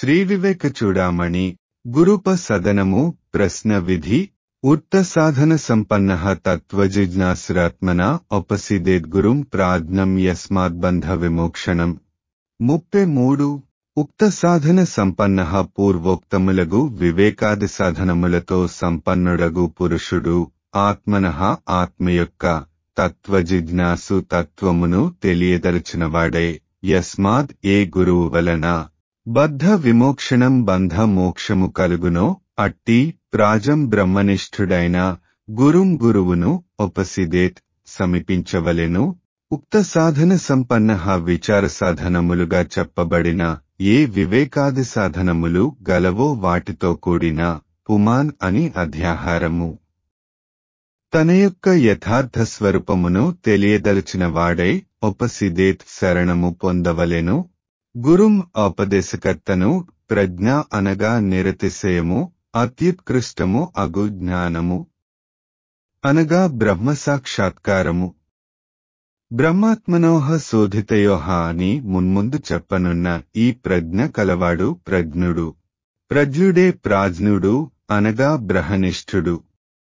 శ్రీ వివేక చూడామణి గురుప సదనము ప్రశ్న విధి ఉత్త సాధన సంపన్న తత్వజిజ్ఞాసురాత్మన ఉపసిదేద్గురుం ప్రాజ్ఞం యస్మాద్బంధ విమోక్షణం ముప్పై మూడు ఉక్త సాధన సంపన్న పూర్వోక్తములగు వివేకాది సాధనములతో సంపన్నుడగు పురుషుడు ఆత్మన ఆత్మ యొక్క తత్వజిజ్ఞాసు తత్వమును తెలియదలచినవాడే యస్మాద్ ఏ గురువు వలన బద్ధ విమోక్షణం బంధ మోక్షము కలుగునో అట్టి ప్రాజం బ్రహ్మనిష్ఠుడైన గురుం గురువును ఉపసిదేత్ సమీపించవలెను ఉక్త సాధన సంపన్న విచార సాధనములుగా చెప్పబడిన ఏ వివేకాది సాధనములు గలవో వాటితో కూడిన పుమాన్ అని అధ్యాహారము తన యొక్క యథార్థ స్వరూపమును తెలియదలచిన వాడై ఉపసిదేత్ శరణము పొందవలెను గురుం ఉపదేశకర్తను ప్రజ్ఞ అనగా నిరతిశయము అత్యుత్కృష్టము అగు జ్ఞానము అనగా బ్రహ్మ సాక్షాత్కారము బ్రహ్మాత్మనోహ శోధితయోహ అని మున్ముందు చెప్పనున్న ఈ ప్రజ్ఞ కలవాడు ప్రజ్ఞుడు ప్రజ్ఞుడే ప్రాజ్ఞుడు అనగా బ్రహనిష్ఠుడు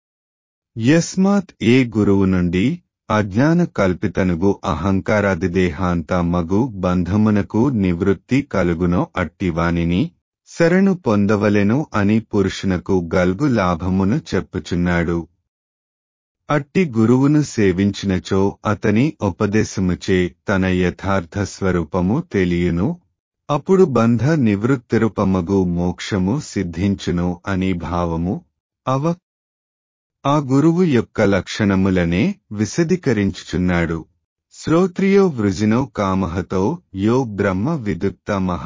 యస్మాత్ ఏ గురువు నుండి అజ్ఞాన కల్పితనుగు అహంకారాది దేహాంత మగు బంధమునకు నివృత్తి కలుగునో అట్టివానిని శరణు పొందవలెను అని పురుషునకు గల్గు లాభమును చెప్పుచున్నాడు అట్టి గురువును సేవించినచో అతని ఉపదేశముచే తన యథార్థ స్వరూపము తెలియను అప్పుడు బంధ నివృత్తిరూపమగు మోక్షము సిద్ధించును అని భావము అవ ఆ గురువు యొక్క లక్షణములనే విశదీకరించుచున్నాడు శ్రోత్రియో వృజినో కామహతో యో బ్రహ్మ విదుక్తమహ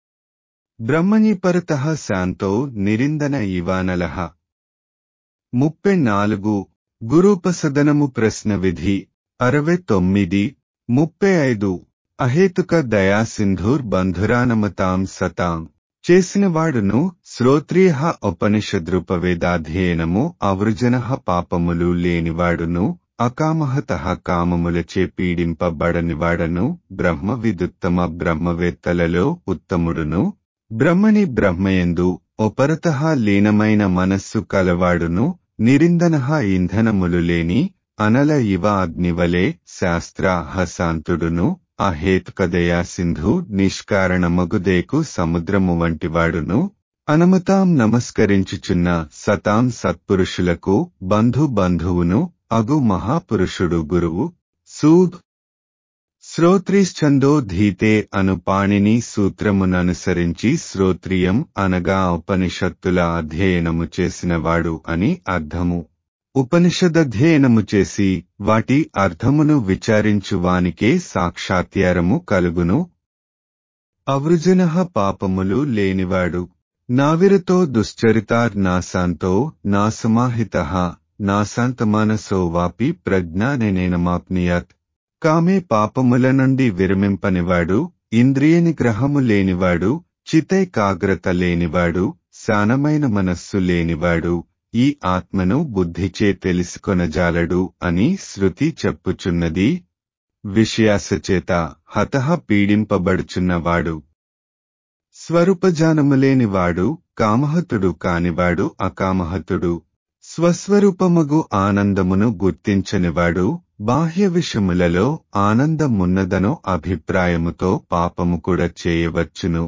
బ్రహ్మణిపరత శాంతో నిరిందన ఇవానలహ ముప్పై నాలుగు గురూపసదనము ప్రశ్న విధి అరవై తొమ్మిది ముప్పై ఐదు అహేతుక దయా సింధూర్ బంధురానమతాం సతాం చేసినవాడును శ్రోత్రియ ఉపనిషద్రూపవేదాధ్యయనము అవృజన పాపములు లేనివాడును అకామహత కామములచే పీడింపబడనివాడను బ్రహ్మ విదుత్తమ బ్రహ్మవేత్తలలో ఉత్తముడును బ్రహ్మని బ్రహ్మయందు ఉపరత లీనమైన మనస్సు కలవాడును నిరిందన ఇంధనములు లేని అనల ఇవ అగ్నివలే శాస్త్ర హశాంతుడును అహేతుకదయా సింధు నిష్కారణమగుదేకు సముద్రము వంటివాడును అనమతాం నమస్కరించుచున్న సతాం సత్పురుషులకు బంధు బంధువును అగు మహాపురుషుడు గురువు సూద్ శ్రోత్రిశ్చందో ధీతే అను పాణిని సూత్రముననుసరించి శ్రోత్రియం అనగా ఉపనిషత్తుల అధ్యయనము చేసినవాడు అని అర్థము ఉపనిషదధ్యయనము చేసి వాటి అర్థమును విచారించువానికే సాక్షాత్యారము కలుగును అవృజన పాపములు లేనివాడు నావిరతో దుశ్చరితార్ నాశాంతో నాసమాహిత నాశాంతమానసో వాపి ప్రజ్ఞానేనమాప్నియత్ కామే పాపముల నుండి విరమింపనివాడు ఇంద్రియ నిగ్రహము లేనివాడు చితైకాగ్రత లేనివాడు శానమైన మనస్సు లేనివాడు ఈ ఆత్మను బుద్ధిచే తెలుసుకొనజాలడు అని శృతి చెప్పుచున్నది విషయాసచేత హతః పీడింపబడుచున్నవాడు స్వరూపజానములేనివాడు కామహతుడు కానివాడు అకామహతుడు స్వస్వరూపమగు ఆనందమును గుర్తించనివాడు బాహ్య విషములలో ఆనందమున్నదనో అభిప్రాయముతో పాపము కూడా చేయవచ్చును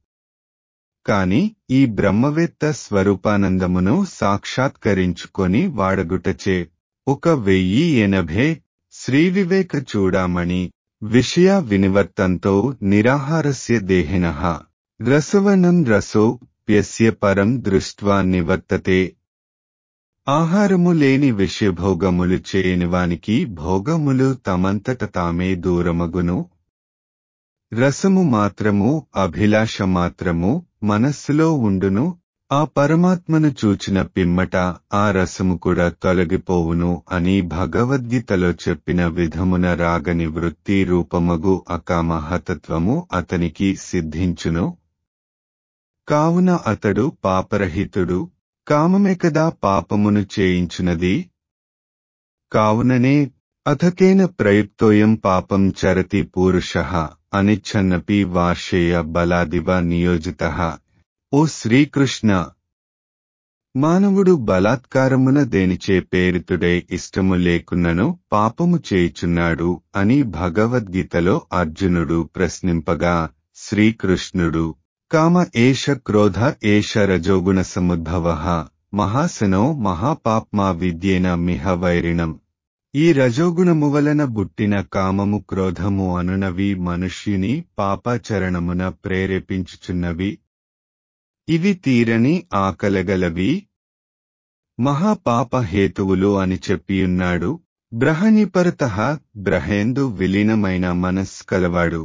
కాని ఈ బ్రహ్మవేత్త స్వరూపానందమును సాక్షాత్కరించుకొని వాడగుటచే ఒక వెయ్యి ఎనభై శ్రీవివేక చూడామణి విషయ వినివర్తంతో నిరాహారస్య దేహిన రసవనం రసో ప్యస్య పరం దృష్ట్వా నివర్తతే ఆహారము లేని విషయభోగములు చేయనివానికి భోగములు తమంతట తామే దూరమగును రసము మాత్రము అభిలాష మాత్రము మనస్సులో ఉండును ఆ పరమాత్మను చూచిన పిమ్మట ఆ రసము కూడా తొలగిపోవును అని భగవద్గీతలో చెప్పిన విధమున రాగని వృత్తి రూపమగు అకామహతత్వము అతనికి సిద్ధించును కావున అతడు పాపరహితుడు కామమే కదా పాపమును చేయించునది కావుననే అథకేన ప్రయుక్తోయం పాపం చరతి పూరుష అనిచ్ఛన్నపి వార్షేయ బలాదివ నియోజిత ఓ శ్రీకృష్ణ మానవుడు బలాత్కారమున దేనిచే పేరితుడే ఇష్టము లేకున్నను పాపము చేయుచున్నాడు అని భగవద్గీతలో అర్జునుడు ప్రశ్నింపగా శ్రీకృష్ణుడు కామ ఏష క్రోధ ఏష రజోగుణ సముద్భవ మహాసనో మహాపాప్మా విద్యేన మిహ వైరిణం ఈ రజోగుణము వలన బుట్టిన కామము క్రోధము అనునవి మనుష్యుని పాపాచరణమున ప్రేరేపించుచున్నవి ఇవి తీరని ఆకలగలవి మహాపాప హేతువులు అని చెప్పియున్నాడు బ్రహణిపరత బ్రహేందు విలీనమైన మనస్కలవాడు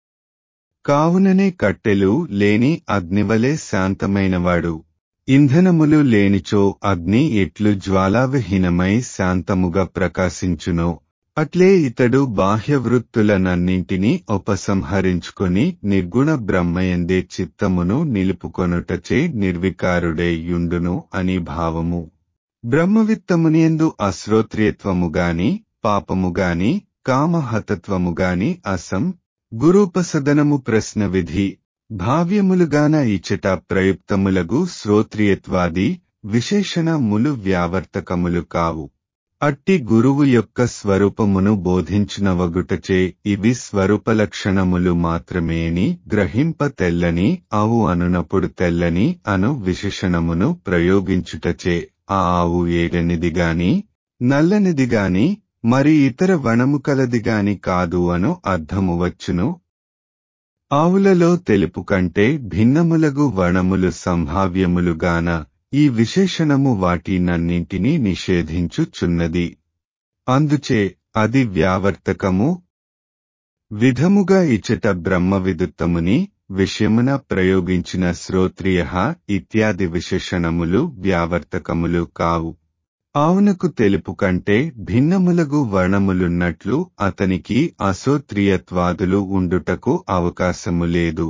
కావుననే కట్టెలు లేని అగ్నివలే శాంతమైనవాడు ఇంధనములు లేనిచో అగ్ని ఎట్లు జ్వాలావిహీనమై శాంతముగా ప్రకాశించునో అట్లే ఇతడు బాహ్య వృత్తులనన్నింటినీ ఉపసంహరించుకొని నిర్గుణ బ్రహ్మయందే చిత్తమును నిలుపుకొనుటచే నిర్వికారుడే యుండును అని భావము బ్రహ్మవిత్తమునియందు అశ్రోత్రియత్వముగాని పాపముగాని కామహతత్వముగాని అసం గురూపసదనము ప్రశ్న విధి భావ్యములుగాన ఇచ్చట ప్రయుక్తములగు శ్రోత్రియత్వాది విశేషణములు వ్యావర్తకములు కావు అట్టి గురువు యొక్క స్వరూపమును బోధించినవగుటచే ఇవి స్వరూపలక్షణములు మాత్రమేని గ్రహింప తెల్లని అవు అనునప్పుడు తెల్లని అను విశేషణమును ప్రయోగించుటచే ఆ ఆవు ఏగనిదిగాని నల్లనిదిగాని మరి ఇతర వనము కలదిగాని కాదు అను అర్థము వచ్చును ఆవులలో తెలుపు కంటే భిన్నములగు వనములు సంభావ్యములుగాన ఈ విశేషణము వాటినన్నింటినీ నిషేధించుచున్నది అందుచే అది వ్యావర్తకము విధముగా ఇచ్చట బ్రహ్మ విదుత్తముని విషయమున ప్రయోగించిన శ్రోత్రియ ఇత్యాది విశేషణములు వ్యావర్తకములు కావు ఆవునకు తెలుపు కంటే భిన్నములగు వర్ణములున్నట్లు అతనికి అసోత్రియత్వాదులు ఉండుటకు అవకాశము లేదు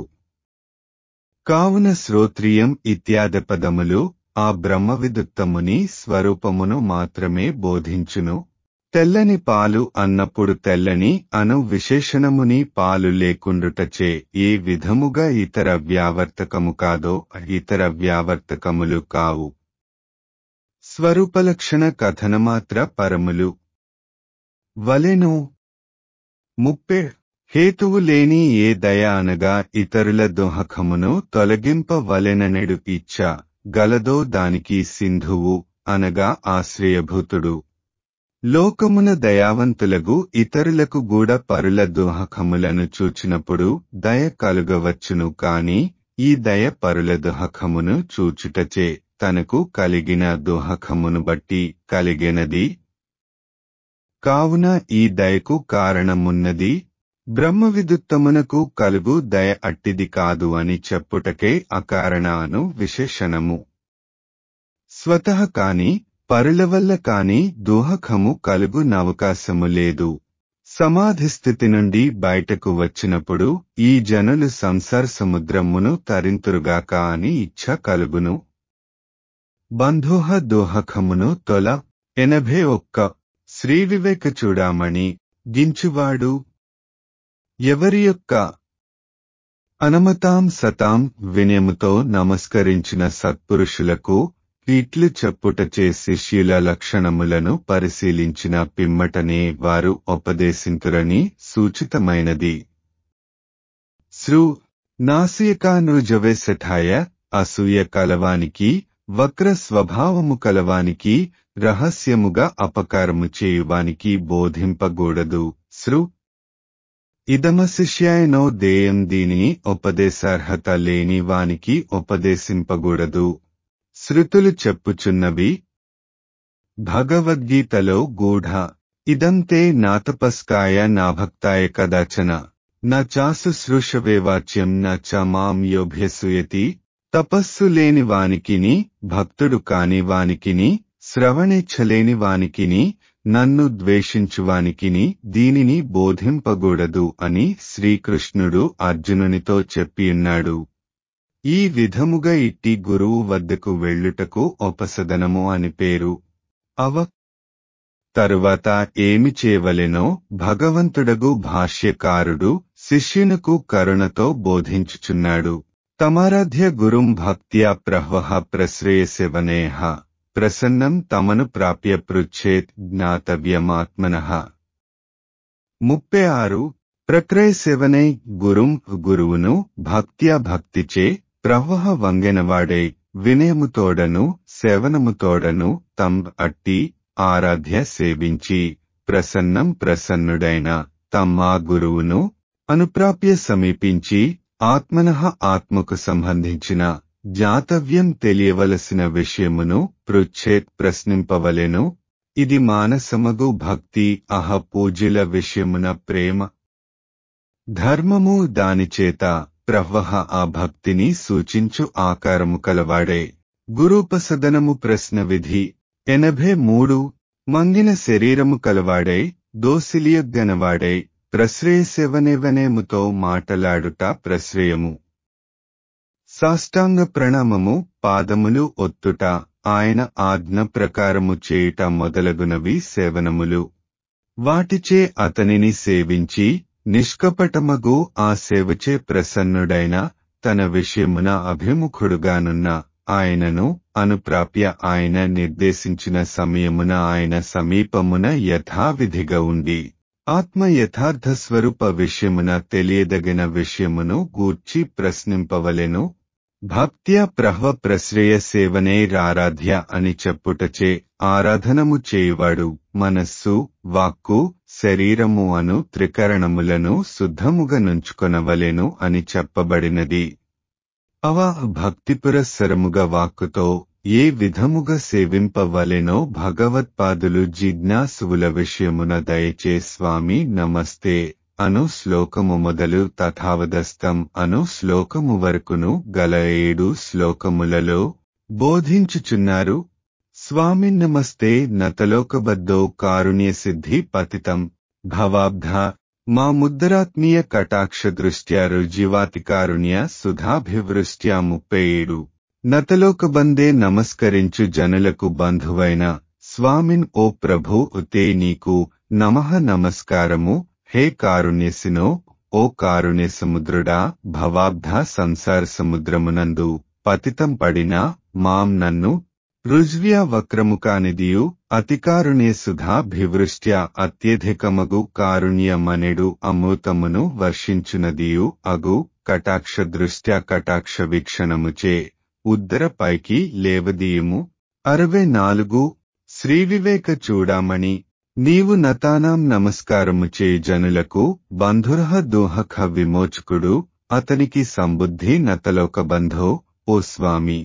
కావున శ్రోత్రియం ఇత్యాది పదములు ఆ బ్రహ్మవిదుత్తముని స్వరూపమును మాత్రమే బోధించును తెల్లని పాలు అన్నప్పుడు తెల్లని అను విశేషణముని పాలు లేకుండుటచే ఏ విధముగా ఇతర వ్యావర్తకము కాదో ఇతర వ్యావర్తకములు కావు స్వరూపలక్షణ కథనమాత్ర పరములు వలెను ముప్పే హేతువు లేని ఏ దయ అనగా ఇతరుల దోహకమును తొలగింప వలెననెడు ఇచ్చ గలదో దానికి సింధువు అనగా ఆశ్రయభూతుడు లోకమున దయావంతులగు ఇతరులకు గూడ పరుల దోహకములను చూచినప్పుడు దయ కలుగవచ్చును కాని ఈ దయ పరుల దోహకమును చూచుటచే తనకు కలిగిన దోహకమును బట్టి కలిగినది కావున ఈ దయకు కారణమున్నది బ్రహ్మవిదుత్తమునకు కలుగు దయ అట్టిది కాదు అని చెప్పుటకే అకారణాను విశేషణము స్వతః కాని పరుల వల్ల కాని దోహకము కలుగు నవకాశము లేదు సమాధి స్థితి నుండి బయటకు వచ్చినప్పుడు ఈ జనులు సంసార సముద్రమును తరింతురుగాక అని ఇచ్ఛ కలుగును బంధోహ దోహకమును తొల ఎనభై ఒక్క శ్రీ వివేక చూడామణి గించువాడు ఎవరి యొక్క అనమతాం సతాం వినయముతో నమస్కరించిన సత్పురుషులకు ఇట్లు చెప్పుటచే శిష్యుల లక్షణములను పరిశీలించిన పిమ్మటనే వారు ఉపదేశింతురని సూచితమైనది శ్రు నాసియకానృజవేశఠాయ అసూయ కలవానికి వక్ర స్వభావము కలవానికి రహస్యముగా అపకారము చేయువానికి బోధింపగూడదు శ్రు ఇదమ శిష్యాయనో దేయం దీనిని ఉపదేశార్హత లేని వానికి ఉపదేశింపగూడదు శృతులు చెప్పుచున్నవి భగవద్గీతలో గూఢ ఇదంతే నాతపస్కాయ నాభక్తాయ కదాచన న చాశుశ్రూషవేవాచ్యం న చ మాం యోభ్యసూయతి తపస్సు లేని వానికిని భక్తుడు కాని వానికిని శ్రవణేచ్ఛలేని వానికిని నన్ను ద్వేషించువానికిని దీనిని బోధింపగూడదు అని శ్రీకృష్ణుడు అర్జునునితో చెప్పియున్నాడు ఈ విధముగా ఇట్టి గురువు వద్దకు వెళ్ళుటకు ఉపసదనము అని పేరు అవ తరువాత ఏమి చేయవలెనో భగవంతుడగు భాష్యకారుడు శిష్యునకు కరుణతో బోధించుచున్నాడు తమారాధ్య గురుం భక్త్యా ప్రహ్వః ప్రశ్రేయసేవనేహ ప్రసన్నం తమను ప్రాప్య పృచ్ఛేత్ జ్ఞాతవ్యమాత్మనః ముప్పై ఆరు ప్రక్రయ సేవనే గురుం గురువును భక్త్యా భక్తిచే ప్రవహ వంగెనవాడే వినయముతోడను సేవనముతోడను తం అట్టి ఆరాధ్య సేవించి ప్రసన్నం ప్రసన్నుడైన తమ్మా గురువును అనుప్రాప్య సమీపించి ఆత్మనః ఆత్మకు సంబంధించిన జాతవ్యం తెలియవలసిన విషయమును పృచ్ఛేత్ ప్రశ్నింపవలెను ఇది మానసమగు భక్తి అహ పూజ్యుల విషయమున ప్రేమ ధర్మము దానిచేత ప్రవహ ఆ భక్తిని సూచించు ఆకారము కలవాడే గురూపసదనము ప్రశ్న విధి ఎనభై మూడు మంగిన శరీరము కలవాడై దోసిలియగ్గనవాడై ప్రశ్రేయసేవనేవనేముతో మాటలాడుట ప్రశ్రేయము సాష్టాంగ ప్రణామము పాదములు ఒత్తుట ఆయన ఆజ్ఞ ప్రకారము చేయుట మొదలగునవి సేవనములు వాటిచే అతనిని సేవించి నిష్కపటమగు ఆ సేవచే ప్రసన్నుడైన తన విషయమున అభిముఖుడుగానున్న ఆయనను అనుప్రాప్య ఆయన నిర్దేశించిన సమయమున ఆయన సమీపమున యథావిధిగా ఉండి ఆత్మ యథార్థ స్వరూప విషయమున తెలియదగిన విషయమును గూర్చి ప్రశ్నింపవలెను భక్త్యా ప్రహ్వ ప్రశ్రయ సేవనే రారాధ్య అని చెప్పుటచే ఆరాధనము చేయువాడు మనస్సు వాక్కు శరీరము అను త్రికరణములను శుద్ధముగా నుంచుకొనవలెను అని చెప్పబడినది అవ భక్తిపురస్సరముగా వాక్కుతో ఏ విధముగా సేవింపవలెనో భగవత్పాదులు జిజ్ఞాసువుల విషయమున దయచే స్వామి నమస్తే అను శ్లోకము మొదలు తథావదస్తం అను శ్లోకము వరకును గల ఏడు శ్లోకములలో బోధించుచున్నారు స్వామి నమస్తే నతలోకబద్ధో కారుణ్య సిద్ధి పతితం భవాబ్ధ మా ముద్దరాత్మీయ కటాక్ష దృష్ట్యా రుజీవాతి కారుణ్య సుధాభివృష్ట్యా ముప్పై ఏడు నతలోకబందే నమస్కరించు జనులకు బంధువైన స్వామిన్ ఓ ప్రభు ఉతే నీకు నమః నమస్కారము హే కారుణ్యసినో ఓ కారుణ్య సముద్రుడా భవాబ్ధ సంసార సముద్రమునందు పతితం పడిన మాం నన్ను రుజ్వ్యా వక్రము కానిదియు అతికారుణ్య సుధాభివృష్ట్యా అత్యధికమగు కారుణ్యమనెడు అమృతమును వర్షించునదియు అగు కటాక్ష దృష్ట్యా కటాక్ష వీక్షణముచే ఉద్దర పైకి లేవదీయము అరవై నాలుగు శ్రీవివేక చూడామణి నీవు నతానాం నమస్కారము చే జనులకు బంధురహ దోహక విమోచకుడు అతనికి సంబుద్ధి నతలోక బంధో ఓ స్వామి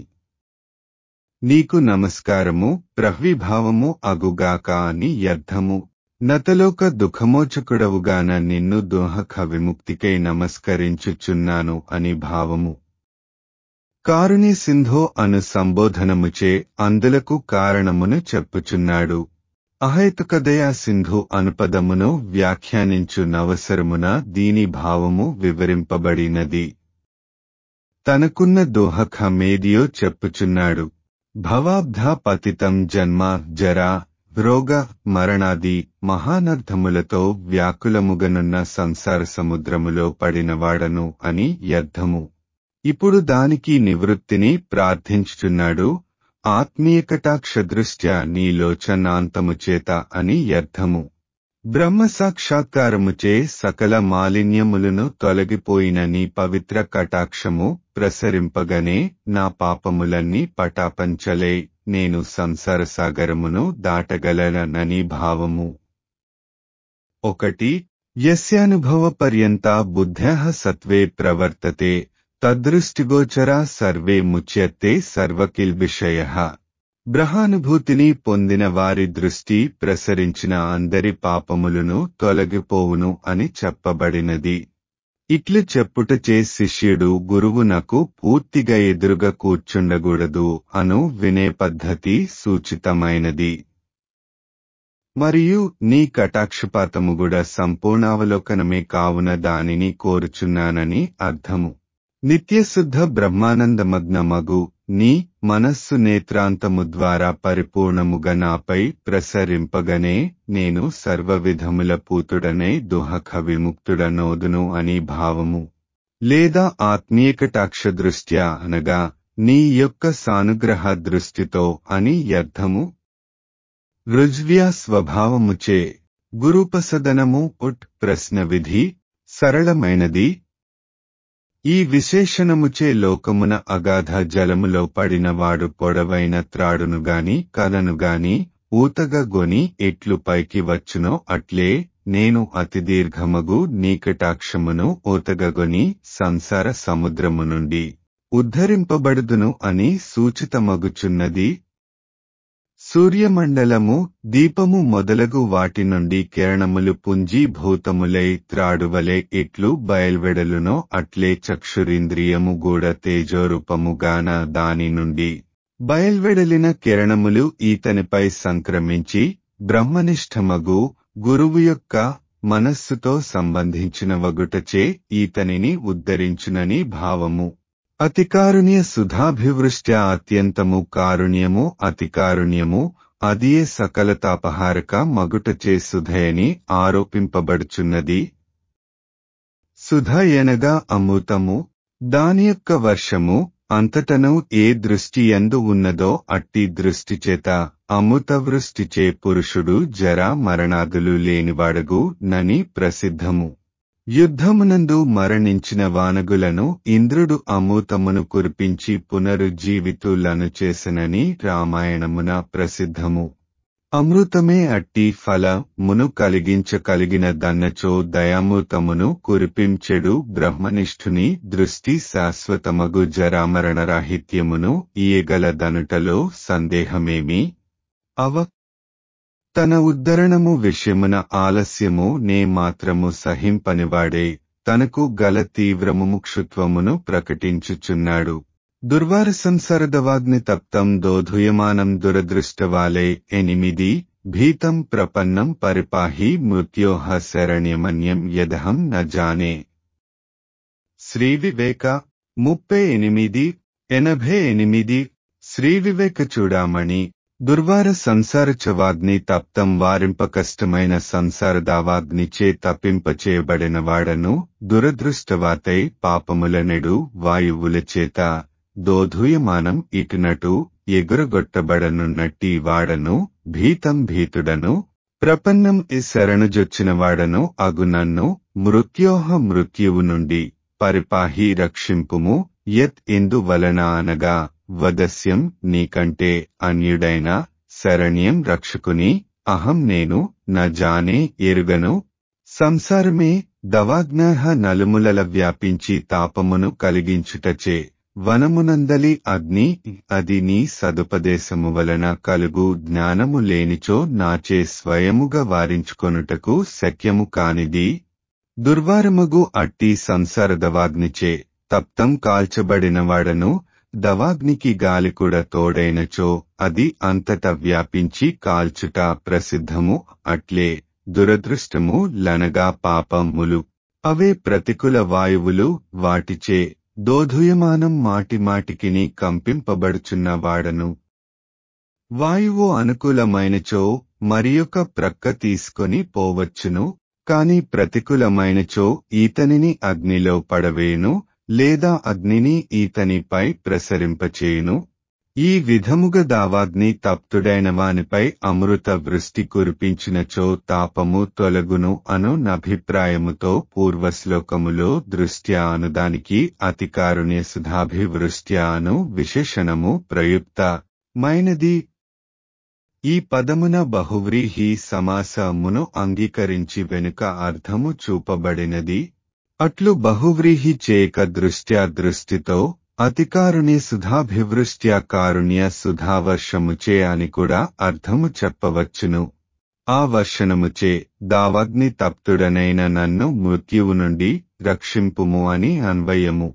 నీకు నమస్కారము ప్రహ్విభావము అగుగాక అని అర్థము నతలోక దుఃఖమోచకుడవుగాన నిన్ను దోహక విముక్తికై నమస్కరించుచున్నాను అని భావము కారుణ్య సింధో అను సంబోధనముచే అందులకు కారణమును చెప్పుచున్నాడు అహైతుకదయా సింధు అనుపదమును వ్యాఖ్యానించు నవసరమున దీని భావము వివరింపబడినది తనకున్న దోహక మేదియో చెప్పుచున్నాడు భవాబ్ధ పతితం జన్మ జరా రోగ మరణాది మహానర్థములతో వ్యాకులముగనున్న సంసార సముద్రములో పడినవాడను అని అర్థము ఇప్పుడు దానికి నివృత్తిని ప్రార్థించుచున్నాడు ఆత్మీయ కటాక్ష దృష్ట్యా నీలోచనాంతము చేత అని అర్థము బ్రహ్మ సాక్షాత్కారముచే సకల మాలిన్యములను తొలగిపోయిన నీ పవిత్ర కటాక్షము ప్రసరింపగనే నా పాపములన్నీ పటాపంచలే నేను సంసార సాగరమును దాటగలనని భావము ఒకటి యస్యానుభవ పర్యంత బుద్ధ సత్వే ప్రవర్తతే తదృష్టిగోచరా సర్వే ముచ్యత్తే సర్వకిల్విషయ బ్రహానుభూతిని పొందిన వారి దృష్టి ప్రసరించిన అందరి పాపములను తొలగిపోవును అని చెప్పబడినది ఇట్లు చెప్పుటచే శిష్యుడు గురువునకు పూర్తిగా ఎదురుగా కూర్చుండకూడదు అను వినే పద్ధతి సూచితమైనది మరియు నీ కటాక్షపాతము కూడా సంపూర్ణావలోకనమే కావున దానిని కోరుచున్నానని అర్థము నిత్యశుద్ధ బ్రహ్మానందమగ్నమగు నీ మనస్సు నేత్రాంతము ద్వారా పరిపూర్ణముగా నాపై ప్రసరింపగనే నేను సర్వవిధముల పూతుడనే దుహక విముక్తుడనోదును అని భావము లేదా ఆత్మీయకటాక్ష దృష్ట్యా అనగా నీ యొక్క సానుగ్రహ దృష్టితో అని అర్థము రుజ్వ్యా స్వభావముచే గురుపసదనము ఉట్ ప్రశ్న విధి సరళమైనది ఈ విశేషణముచే లోకమున అగాధ జలములో పడినవాడు పొడవైన త్రాడునుగాని కలనుగాని ఊతగా గొని ఎట్లు పైకి వచ్చునో అట్లే నేను అతి దీర్ఘమగు నీకటాక్షమును ఊతగగొని సంసార సముద్రము నుండి ఉద్ధరింపబడుదును అని సూచితమగుచున్నది సూర్యమండలము దీపము మొదలగు వాటి నుండి కిరణములు పుంజీభూతములై త్రాడువలే ఎట్లు బయల్వెడలునో అట్లే చక్షురింద్రియము గూడ తేజోరూపముగాన దాని నుండి బయల్వెడలిన కిరణములు ఈతనిపై సంక్రమించి బ్రహ్మనిష్టమగు గురువు యొక్క మనస్సుతో సంబంధించిన వగుటచే ఈతనిని ఉద్ధరించునని భావము అతికారుణ్య సుధాభివృష్ట్యా అత్యంతము కారుణ్యము అతికారుణ్యము అదియే సకలతాపహారక మగుటచే సుధయని ఆరోపింపబడుచున్నది సుధ ఎనగా అమృతము దాని యొక్క వర్షము అంతటను ఏ దృష్టి ఎందు ఉన్నదో అట్టి దృష్టి చేత అమృతవృష్టిచే పురుషుడు జర మరణాదులు లేనివాడగు నని ప్రసిద్ధము యుద్ధమునందు మరణించిన వానగులను ఇంద్రుడు అమూతమును కురిపించి పునరుజ్జీవితులను చేసనని రామాయణమున ప్రసిద్ధము అమృతమే అట్టి ఫల మును కలిగించగలిగిన దన్నచో దయామృతమును కురిపించెడు బ్రహ్మనిష్ఠుని దృష్టి శాశ్వతమగు జరామరణరాహిత్యమును ఈయగలదనుటలో సందేహమేమి అవ తన ఉద్ధరణము విషయమున ఆలస్యము నే మాత్రము సహింపనివాడే తనకు గల తీవ్రము ముక్షుత్వమును ప్రకటించుచున్నాడు దుర్వార సంసరదవాగ్ని తప్తం దోధుయమానం దురదృష్టవాలే ఎనిమిది భీతం ప్రపన్నం పరిపాహి మృత్యోహ శరణ్యమన్యం యదహం న జానే శ్రీ వివేక ముప్పై ఎనిమిది ఎనభై ఎనిమిది శ్రీ వివేక చూడామణి దుర్వార సంసార చవాగ్ని తప్తం వారింప కష్టమైన సంసార దావాగ్నిచే తప్పింపచేయబడిన వాడను దురదృష్టవాతై పాపములనెడు వాయువుల చేత దోధూయమానం ఇటునటు ఎగురగొట్టబడనున్నట్టి వాడను భీతం భీతుడను ప్రపన్నం ఈ శరణుజొచ్చిన వాడను అగునన్ను మృత్యోహ మృత్యువు నుండి పరిపాహి రక్షింపుము యత్ ఎందు వలన అనగా వదస్యం నీకంటే అన్యుడైన శరణ్యం రక్షకుని అహం నేను న జానే ఎరుగను సంసారమే దవాజ్ఞాహ నలుములల వ్యాపించి తాపమును కలిగించుటచే వనమునందలి అగ్ని అది నీ సదుపదేశము వలన కలుగు జ్ఞానము లేనిచో నాచే స్వయముగా వారించుకొనుటకు శక్యము కానిది దుర్వారమగు అట్టి సంసార దవాగ్నిచే తప్తం కాల్చబడినవాడను దవాగ్నికి గాలి కూడా తోడైనచో అది అంతట వ్యాపించి కాల్చుట ప్రసిద్ధము అట్లే దురదృష్టము లనగా పాపములు అవే ప్రతికూల వాయువులు వాటిచే దోధుయమానం మాటిమాటికిని కంపింపబడుచున్న వాడను వాయువు అనుకూలమైనచో మరియొక ప్రక్క తీసుకొని పోవచ్చును కాని ప్రతికూలమైనచో ఈతనిని అగ్నిలో పడవేయును లేదా అగ్నిని ఈతనిపై ప్రసరింపచేయును ఈ విధముగా దావాగ్ని తప్తుడైన వానిపై అమృత వృష్టి కురిపించినచో తాపము తొలగును అను నభిప్రాయముతో పూర్వశ్లోకములో దృష్ట్యా అనుదానికి అతికారుణ్య సుధాభివృష్ట్యా అను విశేషణము ప్రయుక్త మైనది ఈ పదమున బహువ్రీహి సమాసమును అంగీకరించి వెనుక అర్థము చూపబడినది అట్లు బహువ్రీహి చేక దృష్ట్యా దృష్టితో అతికారుణ్య సుధాభివృష్ట్యా కారుణ్య సుధావర్షముచే అని కూడా అర్థము చెప్పవచ్చును ఆ వర్షణముచే దావగ్ని తప్తుడనైన నన్ను మృత్యువు నుండి రక్షింపుము అని అన్వయము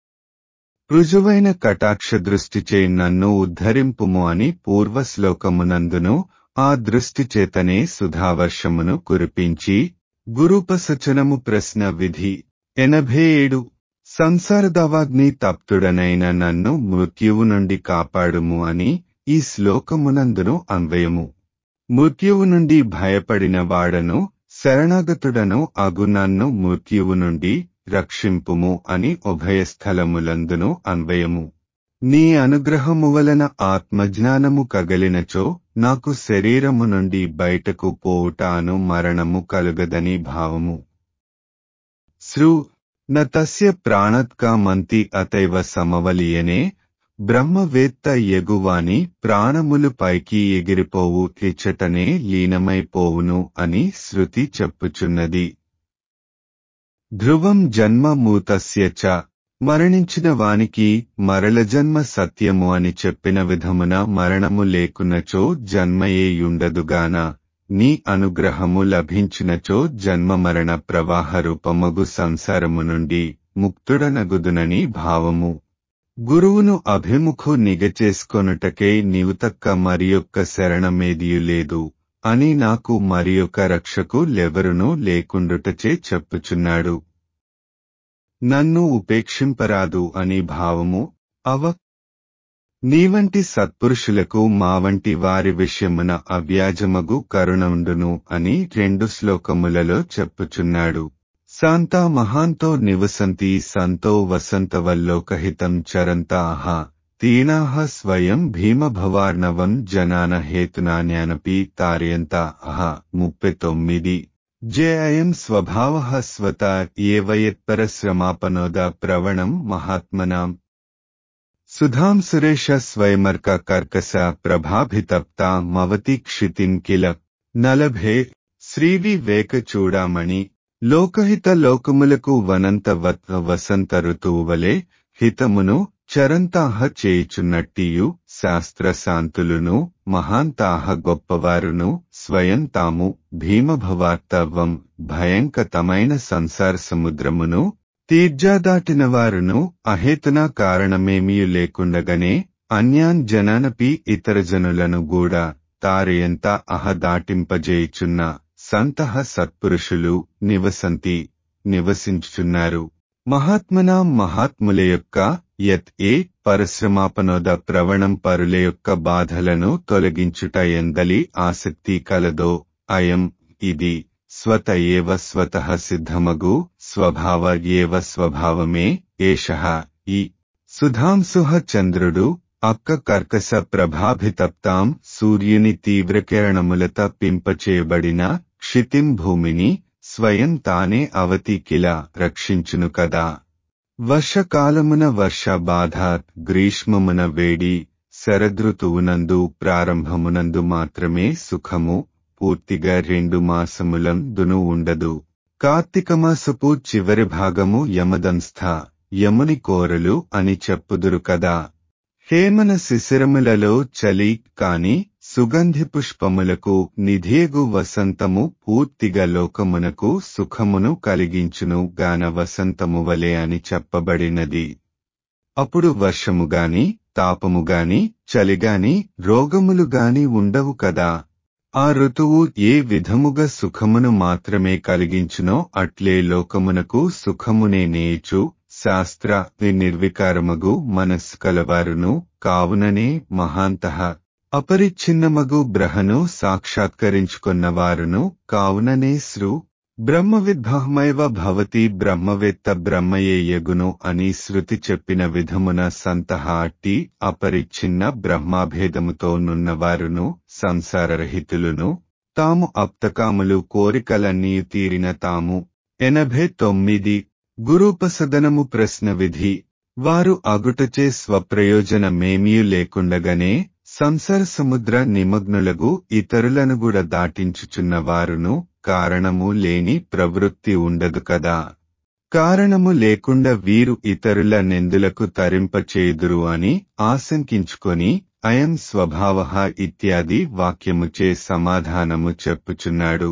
రుజువైన కటాక్ష దృష్టిచే నన్ను ఉద్ధరింపుము అని పూర్వశ్లోకమునందును ఆ దృష్టి చేతనే సుధావర్షమును కురిపించి గురుపసచనము ప్రశ్న విధి ఎనభై ఏడు సంసారదవాగ్ని తప్తుడనైన నన్ను మృత్యువు నుండి కాపాడుము అని ఈ శ్లోకమునందును అన్వయము మృత్యువు నుండి భయపడిన వాడను శరణాగతుడను అగు నన్ను మృత్యువు నుండి రక్షింపుము అని ఉభయస్థలములందును అన్వయము నీ అనుగ్రహము వలన ఆత్మజ్ఞానము కగలినచో నాకు శరీరము నుండి బయటకు పోవుట అను మరణము కలుగదని భావము శ్రు న తస్య ప్రాణత్కామంతి అతైవ సమవలియనే బ్రహ్మవేత్త ఎగువాని ప్రాణములు పైకి ఎగిరిపోవు ఇచ్చటనే లీనమైపోవును అని శృతి చెప్పుచున్నది ధ్రువం జన్మ మూతస్య చ మరణించిన వానికి మరల జన్మ సత్యము అని చెప్పిన విధమున మరణము లేకున్నచో జన్మయేయుండదుగాన నీ అనుగ్రహము లభించినచో జన్మ మరణ ప్రవాహ రూపమగు సంసారము నుండి ముక్తుడనగుదునని భావము గురువును అభిముఖు నిగచేసుకొనుటకే నీవుతక్క మరియొక్క శరణమేదియు లేదు అని నాకు మరియొక రక్షకు లెవరునూ లేకుండుటచే చెప్పుచున్నాడు నన్ను ఉపేక్షింపరాదు అని భావము అవ నీవంటి సత్పురుషులకు మా వంటి వారి విషయమున అవ్యాజమగు కరుణుండును అని రెండు శ్లోకములలో చెప్పుచున్నాడు శాంతా మహాంతో నివసంతి సంతో వసంతవల్లోకహితం చరంతాహ తీనాహ స్వయం భీమభవార్ణవం జనాన హేతునాన్యానపి తారయంత అహ ముప్పై తొమ్మిది జే అయం స్వభావ స్వత ఏవయత్పరశ్రమాపనోద ప్రవణం మహాత్మనాం సుధాం సురేష స్వయమర్క కర్కస ప్రభాభితప్తా మవతి క్షితిం కిల నలభే శ్రీవి వేక చూడామణి లోకహిత లోకములకు వనంత వసంత ఋతువు వలె హితమును చరంతాహ చేయుచున్నట్టియు శాస్త్ర శాంతులును మహాంతాహ గొప్పవారును స్వయం తాము భీమభవార్తవం భయంకతమైన సంసార సముద్రమును తీర్జాదాటిన వారును అహేతున కారణమేమియు లేకుండగనే అన్యాన్ జనానపి ఇతర జనులను గూడా తారయంత అహ దాటింపజేయుచున్న సంతః సత్పురుషులు నివసంతి నివసించుచున్నారు మహాత్మనాం మహాత్ముల యొక్క యత్ ఏ పరిశ్రమాపనోద ప్రవణం పరుల యొక్క బాధలను తొలగించుట ఎందలి ఆసక్తి కలదో అయం ఇది స్వత ఏవ స్వత సిద్ధమగు స్వభావ ఏవ స్వభావమే ఏష ఈ సుధాంసుహ చంద్రుడు అక్క కర్కస ప్రభాభితప్తాం సూర్యుని తీవ్రకిరణములత పింపచేయబడిన క్షితిం భూమిని స్వయం తానే అవతి కిల రక్షించును కదా వర్షకాలమున వర్ష బాధ గ్రీష్మమున వేడి శరదృతువునందు ప్రారంభమునందు మాత్రమే సుఖము పూర్తిగా రెండు మాసములందును ఉండదు కార్తీకమాసపు చివరి భాగము యమదంస్థ యముని కోరలు అని చెప్పుదురు కదా హేమన శిశిరములలో చలి కాని సుగంధి పుష్పములకు నిధేగు వసంతము పూర్తిగా లోకమునకు సుఖమును కలిగించును గాన వసంతము వలె అని చెప్పబడినది అప్పుడు వర్షముగాని తాపముగాని చలిగాని రోగములుగాని ఉండవు కదా ఆ ఋతువు ఏ విధముగా సుఖమును మాత్రమే కలిగించునో అట్లే లోకమునకు సుఖమునే నేచు శాస్త్ర నిర్వికారమగు మనస్సు కలవారును కావుననే మహాంతః అపరిచ్ఛిన్నమగు బ్రహను సాక్షాత్కరించుకున్నవారును కావుననే శ్రు బ్రహ్మవిద్భహమైవ భవతి బ్రహ్మవేత్త బ్రహ్మయేయగును అని శృతి చెప్పిన విధమున సంతహ అట్టి అపరిచ్ఛిన్న బ్రహ్మాభేదముతో నున్నవారును సంసారరహితులును తాము అప్తకాములు కోరికలన్నీ తీరిన తాము ఎనభై తొమ్మిది గురూపసదనము ప్రశ్న విధి వారు అగుటచే స్వప్రయోజనమేమీ లేకుండగానే సంసార సముద్ర నిమగ్నులగు ఇతరులను కూడా దాటించుచున్న వారును కారణము లేని ప్రవృత్తి ఉండదు కదా కారణము లేకుండా వీరు ఇతరుల నిందులకు తరింపచేయుదురు అని ఆశంకించుకొని అయం స్వభావ ఇత్యాది వాక్యముచే సమాధానము చెప్పుచున్నాడు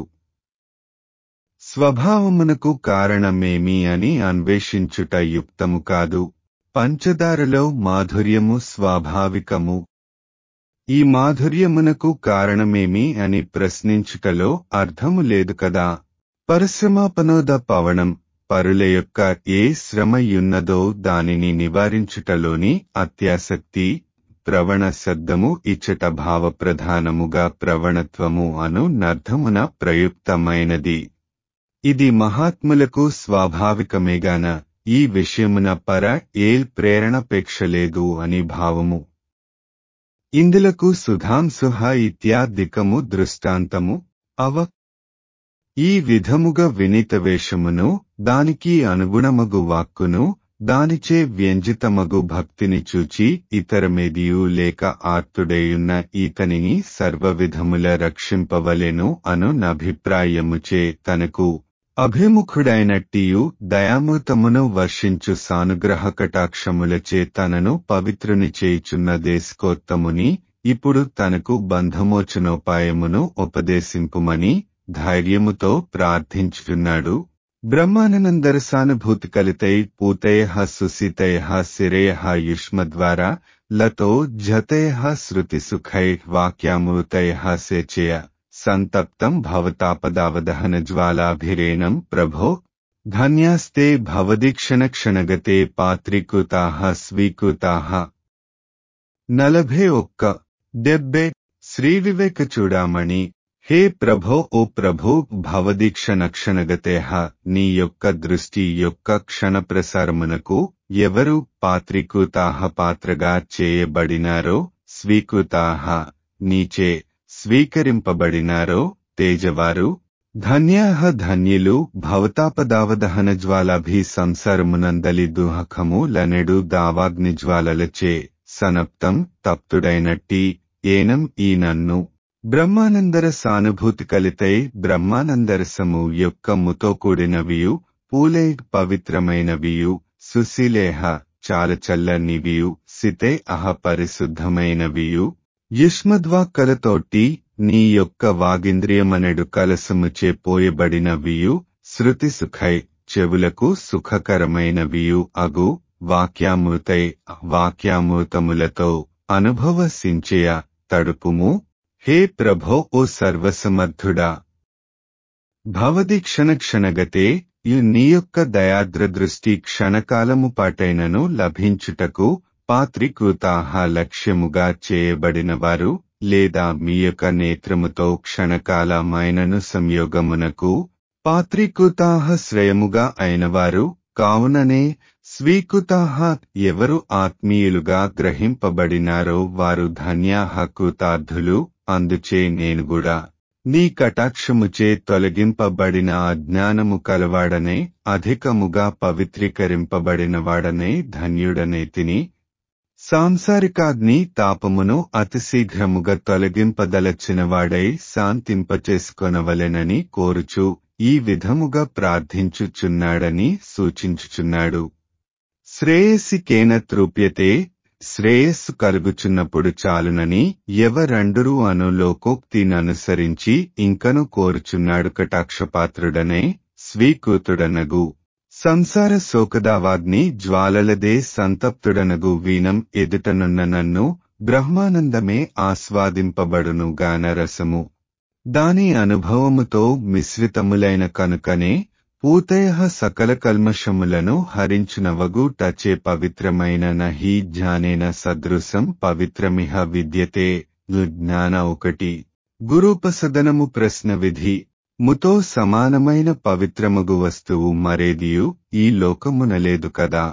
స్వభావమునకు కారణమేమి అని అన్వేషించుట యుక్తము కాదు పంచదారలో మాధుర్యము స్వాభావికము ఈ మాధుర్యమునకు కారణమేమి అని ప్రశ్నించుటలో అర్థము లేదు కదా పరిశ్రమాపనోద పవనం పరుల యొక్క ఏ శ్రమయున్నదో దానిని నివారించుటలోని అత్యాసక్తి ప్రవణ శబ్దము ఇచ్చట భావ ప్రధానముగా ప్రవణత్వము అను నర్థమున ప్రయుక్తమైనది ఇది మహాత్ములకు స్వాభావికమేగాన ఈ విషయమున పర ఏల్ ప్రేరణపేక్షలేదు అని భావము ఇందులకు సుధాంసుహ ఇత్యాదికము దృష్టాంతము అవ ఈ విధముగా వినిత వేషమును దానికి అనుగుణమగు వాక్కును దానిచే వ్యంజితమగు భక్తిని చూచి ఇతరమేదియు లేక ఆర్తుడేయున్న ఈతనిని సర్వవిధముల రక్షింపవలెను అను నభిప్రాయముచే తనకు అభిముఖుడైనట్టియు దయామృతమును వర్షించు సానుగ్రహ కటాక్షములచే తనను పవిత్రుని చేయుచున్న దేశకోత్తముని ఇప్పుడు తనకు బంధమోచనోపాయమును ఉపదేశింపుమని ధైర్యముతో ప్రార్థించుచున్నాడు బ్రహ్మానందర సానుభూతి కలితై పూతయ సుసితయ శిరయ యుష్మద్వారా లతో జతయ శృతి సుఖై వాక్యామృతయ సేచయ సంతప్తం భవతాపదావదహన జ్వాలాభిరేణం ప్రభో ధన్యాస్తే భవదీక్షణక్షణగతే పాత్రీకృతాః స్వీకృతాః నలభై ఒక్క డెబ్బే శ్రీ వివేక చూడామణి హే ప్రభో ఓ ప్రభో భవదీక్షణక్షణగతేహ నీ యొక్క దృష్టి యొక్క క్షణప్రసారమునకు ఎవరు పాత్రీకృతాహ పాత్రగా చేయబడినారో స్వీకృతాహ నీచే స్వీకరింపబడినారో తేజవారు ధన్యాహ ధన్యులు భవతాపదావదహన జ్వాలాభి సంసారమునందలి దుహకము లనెడు దావాగ్ని జ్వాలలచే సనప్తం తప్తుడైనట్టి ఏనం ఈ నన్ను బ్రహ్మానందర సానుభూతి కలితై బ్రహ్మానందరసము యొక్క ముతో కూడినవియు పూలే పవిత్రమైనవియు సుశీలేహ చాలచల్లనివియు సితే అహ పరిశుద్ధమైనవియు యుష్మద్వాక్కలతోటి నీ యొక్క వాగింద్రియమనెడు కలసముచే పోయబడినవియు శృతి సుఖై చెవులకు సుఖకరమైనవియు అగు వాక్యామృతై వాక్యామృతములతో అనుభవసించేయ తడుపుము హే ప్రభో ఓ సర్వసమర్థుడా భవది క్షణక్షణగతే ఈ నీ యొక్క దయాద్ర దృష్టి క్షణకాలము పాటైనను లభించుటకు పాత్రికృతాహ లక్ష్యముగా చేయబడినవారు లేదా మీ యొక్క నేత్రముతో క్షణకాలమైనను సంయోగమునకు పాత్రీకృతాహ శ్రయముగా అయినవారు కావుననే స్వీకృతాహ ఎవరు ఆత్మీయులుగా గ్రహింపబడినారో వారు ధన్యాహ కృతార్థులు అందుచే నేను కూడా నీ కటాక్షముచే తొలగింపబడిన అజ్ఞానము కలవాడనే అధికముగా పవిత్రీకరింపబడినవాడనే ధన్యుడనే తిని సాంసారికాగ్ని తాపమును అతిశీఘ్రముగా తొలగింపదలచినవాడై శాంతింపచేసుకొనవలెనని కోరుచు ఈ విధముగా ప్రార్థించుచున్నాడని సూచించుచున్నాడు శ్రేయసి కేన త్రూప్యతే శ్రేయస్సు కలుగుచున్నప్పుడు చాలునని ఎవరండురు అను లోకోక్తిననుసరించి ఇంకను కోరుచున్నాడు కటాక్షపాత్రుడనే స్వీకృతుడనగు సంసార శోకదావాగ్ని జ్వాలలదే సంతప్తుడనగు వీనం ఎదుటనున్న నన్ను బ్రహ్మానందమే ఆస్వాదింపబడును గానరసము దాని అనుభవముతో మిశ్రితములైన కనుకనే పూతయ సకల కల్మషములను హరించునవగు టచే పవిత్రమైన నహి జ్ఞానేన సదృశం పవిత్రమిహ విద్యతే జ్ఞాన ఒకటి గురూపసదనము ప్రశ్న విధి ముతో సమానమైన పవిత్రమగు వస్తువు మరేదియు ఈ లోకమున లేదు కదా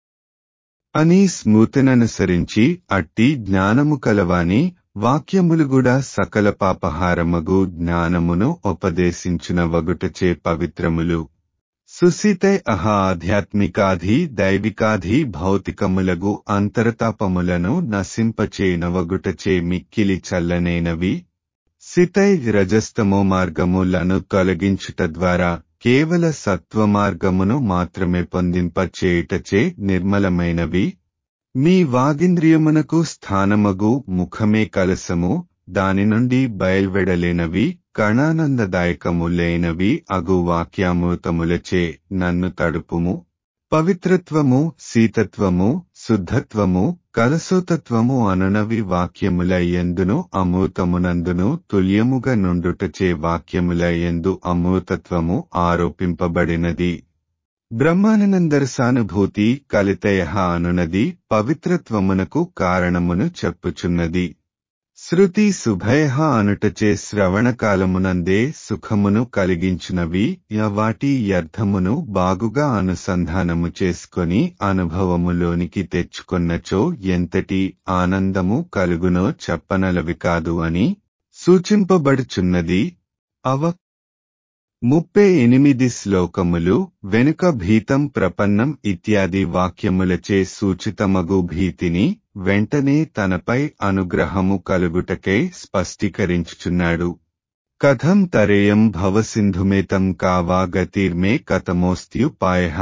అని స్మృతిననుసరించి అట్టి జ్ఞానము కలవాని వాక్యములు కూడా సకల పాపహారమగు జ్ఞానమును ఉపదేశించిన వగుటచే పవిత్రములు సుసితే అహ ఆధ్యాత్మికాధి దైవికాధి భౌతికములగు అంతరతాపములను నశింపచేనవగుటచే మిక్కిలి చల్లనైనవి సితై రజస్తమో మార్గములను తొలగించుట ద్వారా కేవల సత్వ మార్గమును మాత్రమే పొందింప చేయుటచే నిర్మలమైనవి మీ వాగింద్రియమునకు స్థానమగు ముఖమే కలసము దాని నుండి బయల్వెడలేనవి కణానందదాయకములైనవి అగు వాక్యామృతములచే నన్ను తడుపుము పవిత్రత్వము శీతత్వము శుద్ధత్వము కలసోతత్వము అనునవి వాక్యముల ఎందును అమృతమునందును తుల్యముగా నుండుటచే వాక్యముల ఎందు అమృతత్వము ఆరోపింపబడినది బ్రహ్మానందర సానుభూతి కలితయ అనునది పవిత్రత్వమునకు కారణమును చెప్పుచున్నది శృతి శుభయ అనుటచే శ్రవణకాలమునందే సుఖమును కలిగించినవి వాటి అర్థమును బాగుగా అనుసంధానము చేసుకొని అనుభవములోనికి తెచ్చుకొన్నచో ఎంతటి ఆనందము కలుగునో చెప్పనలవి కాదు అని సూచింపబడుచున్నది అవ ముప్పై ఎనిమిది శ్లోకములు వెనుక భీతం ప్రపన్నం ఇత్యాది వాక్యములచే సూచితమగు భీతిని వెంటనే తనపై అనుగ్రహము కలుగుటకై స్పష్టీకరించుచున్నాడు కథం తరేయం భవసింధుమేతం కావా గతిర్మే కథమోస్త్యుపాయ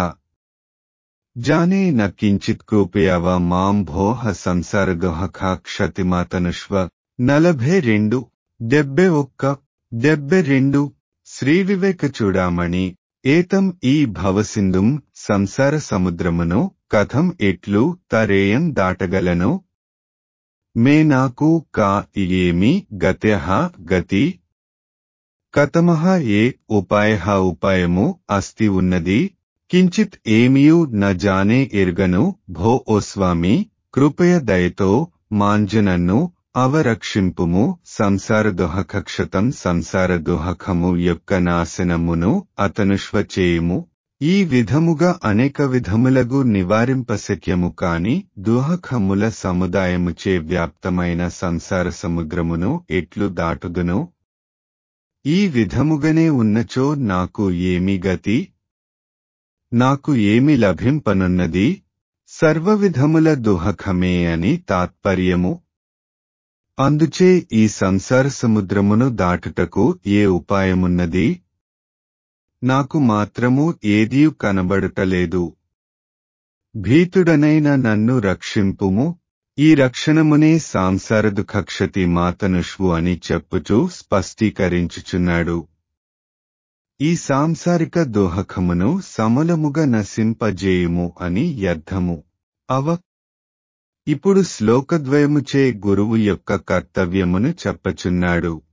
జానే న కించిత్ కృపయవ మాం భోహ సంసారదోహక క్షతిమాతనుష్వ నలభై రెండు డెబ్బె ఒక్క డెబ్బె రెండు శ్రీ వివేక చూడామణి ఏతం ఈ భవసింధుం సంసార సముద్రమును కథం ఎట్లు తరేయం దాటగలను మే నాకు కా ఏమి గత్య గతి కథమః ఏ ఉపాయ ఉపాయము అస్తి ఉన్నది కించిత్ ఏమియు న జానే ఎరుగను భో ఓ స్వామి కృపయ దయతో మాంజనన్ను అవరక్షింపుము సంసార దుహకక్షతం సంసార దుహకము యొక్క నాశనమును అతనుష్వ చేయుము ఈ విధముగా అనేక విధములగు నివారింపశక్యము కాని దుహకముల సముదాయముచే వ్యాప్తమైన సంసార సముద్రమును ఎట్లు దాటుదును ఈ విధముగనే ఉన్నచో నాకు ఏమి గతి నాకు ఏమి లభింపనున్నది సర్వవిధముల దుహకమే అని తాత్పర్యము అందుచే ఈ సంసార సముద్రమును దాటుటకు ఏ ఉపాయమున్నది నాకు మాత్రము ఏదియు కనబడుటలేదు భీతుడనైన నన్ను రక్షింపుము ఈ రక్షణమునే సాంసారదు కక్షతి మాతనుష్వు అని చెప్పుచూ స్పష్టీకరించుచున్నాడు ఈ సాంసారిక దోహకమును సమూలముగా నశింపజేయుము అని అర్థము అవ ఇప్పుడు శ్లోకద్వయముచే గురువు యొక్క కర్తవ్యమును చెప్పచున్నాడు